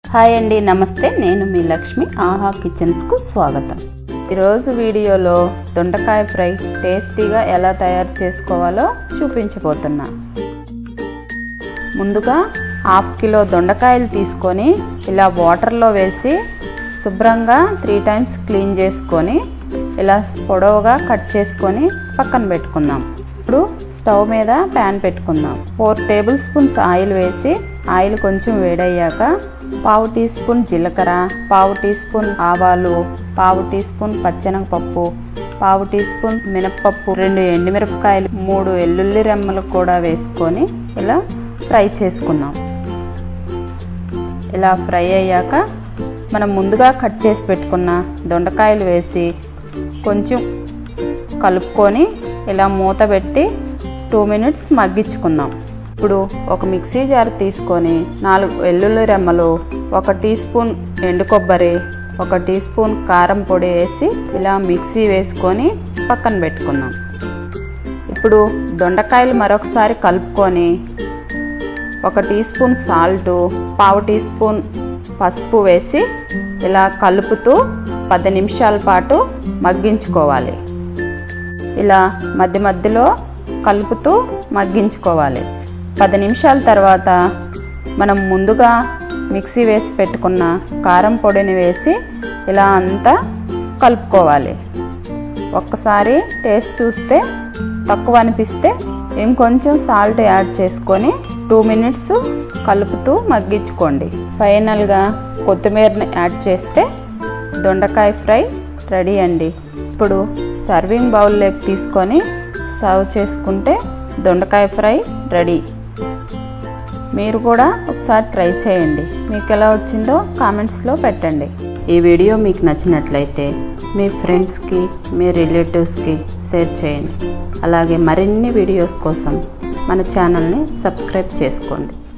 hi అండి నమస్తే నేను మీ లక్ష్మి ఆహా కిచెన్స్కు స్వాగతం ఈరోజు వీడియోలో దొండకాయ ఫ్రై టేస్టీగా ఎలా తయారు చేసుకోవాలో చూపించబోతున్నా ముందుగా హాఫ్ కిలో దొండకాయలు తీసుకొని ఇలా వాటర్లో వేసి శుభ్రంగా త్రీ టైమ్స్ క్లీన్ చేసుకొని ఇలా పొడవుగా కట్ చేసుకొని పక్కన పెట్టుకుందాం ఇప్పుడు స్టవ్ మీద ప్యాన్ పెట్టుకుందాం ఫోర్ టేబుల్ స్పూన్స్ ఆయిల్ వేసి ఆయిల్ కొంచెం వేడయ్యాక పావు టీ స్పూన్ జీలకర్ర పావు టీ స్పూన్ ఆవాలు పావు టీ స్పూన్ పచ్చెనగపప్పు పావు టీ స్పూన్ మినప్పప్పు రెండు ఎండుమిరపకాయలు మూడు వెల్లుల్లి రెమ్మలు కూడా వేసుకొని ఇలా ఫ్రై చేసుకుందాం ఇలా ఫ్రై అయ్యాక మనం ముందుగా కట్ చేసి పెట్టుకున్న దొండకాయలు వేసి కొంచెం కలుపుకొని ఇలా మూత పెట్టి టూ మినిట్స్ మగ్గించుకుందాం ఇప్పుడు ఒక మిక్సీ జార్ తీసుకొని నాలుగు వెల్లుల్లి రెమ్మలు ఒక టీ స్పూన్ ఎండు కొబ్బరి ఒక టీ స్పూన్ కారం పొడి వేసి ఇలా మిక్సీ వేసుకొని పక్కన పెట్టుకుందాం ఇప్పుడు దొండకాయలు మరొకసారి కలుపుకొని ఒక టీ స్పూన్ సాల్టు పావు టీ స్పూన్ పసుపు వేసి ఇలా కలుపుతూ పది నిమిషాల పాటు మగ్గించుకోవాలి ఇలా మధ్య మధ్యలో కలుపుతూ మగ్గించుకోవాలి పది నిమిషాల తర్వాత మనం ముందుగా మిక్సీ వేసి పెట్టుకున్న కారం పొడిని వేసి ఇలా అంతా కలుపుకోవాలి ఒక్కసారి టేస్ట్ చూస్తే తక్కువ అనిపిస్తే ఇంకొంచెం సాల్ట్ యాడ్ చేసుకొని టూ మినిట్స్ కలుపుతూ మగ్గించుకోండి ఫైనల్గా కొత్తిమీరని యాడ్ చేస్తే దొండకాయ ఫ్రై రెడీ అండి ఇప్పుడు సర్వింగ్ బౌల్లోకి తీసుకొని సర్వ్ చేసుకుంటే దొండకాయ ఫ్రై రెడీ మీరు కూడా ఒకసారి ట్రై చేయండి మీకు ఎలా వచ్చిందో కామెంట్స్లో పెట్టండి ఈ వీడియో మీకు నచ్చినట్లయితే మీ ఫ్రెండ్స్కి మీ రిలేటివ్స్కి షేర్ చేయండి అలాగే మరిన్ని వీడియోస్ కోసం మన ఛానల్ని సబ్స్క్రైబ్ చేసుకోండి